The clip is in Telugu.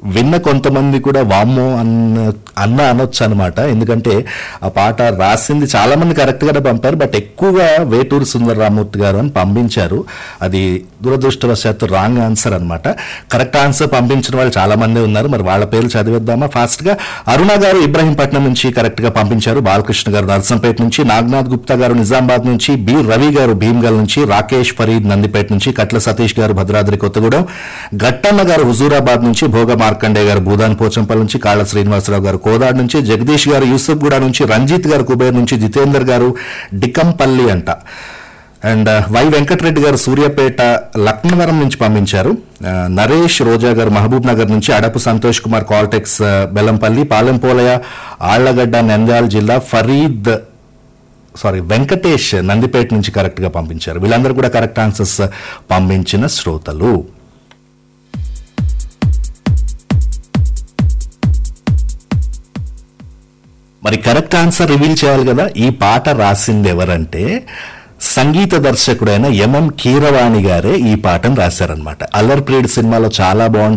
విన్న కొంతమంది కూడా వామ్మో అన్న అన్న అనొచ్చు అనమాట ఎందుకంటే ఆ పాట రాసింది చాలా మంది కరెక్ట్ గానే పంపారు బట్ ఎక్కువగా వేటూరు సుందర రామూర్తి గారు అని పంపించారు అది దురదృష్టవశాత్తు రాంగ్ ఆన్సర్ అన్నమాట కరెక్ట్ ఆన్సర్ పంపించిన వాళ్ళు చాలా మంది ఉన్నారు మరి వాళ్ళ పేర్లు చదివేద్దామా ఫాస్ట్ గా అరుణ గారు ఇబ్రహీంపట్నం నుంచి కరెక్ట్ గా పంపించారు బాలకృష్ణ గారు నర్సంపేట నుంచి నాగనాథ్ గుప్తా గారు నిజామాబాద్ నుంచి బి రవి గారు భీమ్గల్ నుంచి రాకేష్ ఫరీద్ నందిపేట నుంచి కట్ల సతీష్ గారు భద్రాద్రి కొత్తగూడెం గట్టన్న గారు హుజూరాబాద్ నుంచి భోగ మార్కండే గారు భూదాన్ పోచంపల్లి నుంచి కాళ్ళ శ్రీనివాసరావు గారు కోదాడ్ నుంచి జగదీష్ గారు యూసుఫ్గూడ నుంచి రంజిత్ గారు కుబేర్ నుంచి జితేందర్ గారు డికంపల్లి అంట అండ్ వై వెంకటరెడ్డి గారు సూర్యాపేట లక్నవరం నుంచి పంపించారు ఆ, నరేష్ రోజా గారు మహబూబ్ నగర్ నుంచి అడపు సంతోష్ కుమార్ కాల్టెక్స్ ఆ, బెల్లంపల్లి పాలెంపోలయ ఆళ్లగడ్డ నంద్యాల జిల్లా ఫరీద్ సారీ వెంకటేష్ నందిపేట నుంచి కరెక్ట్ గా పంపించారు వీళ్ళందరూ కూడా కరెక్ట్ ఆన్సర్స్ పంపించిన శ్రోతలు మరి కరెక్ట్ ఆన్సర్ రివీల్ చేయాలి కదా ఈ పాట రాసింది ఎవరంటే సంగీత దర్శకుడైన ఎంఎం కీరవాణి గారే ఈ పాటను రాశారనమాట అల్లర్ ప్రియుడ్ సినిమాలో చాలా బాగుంటుంది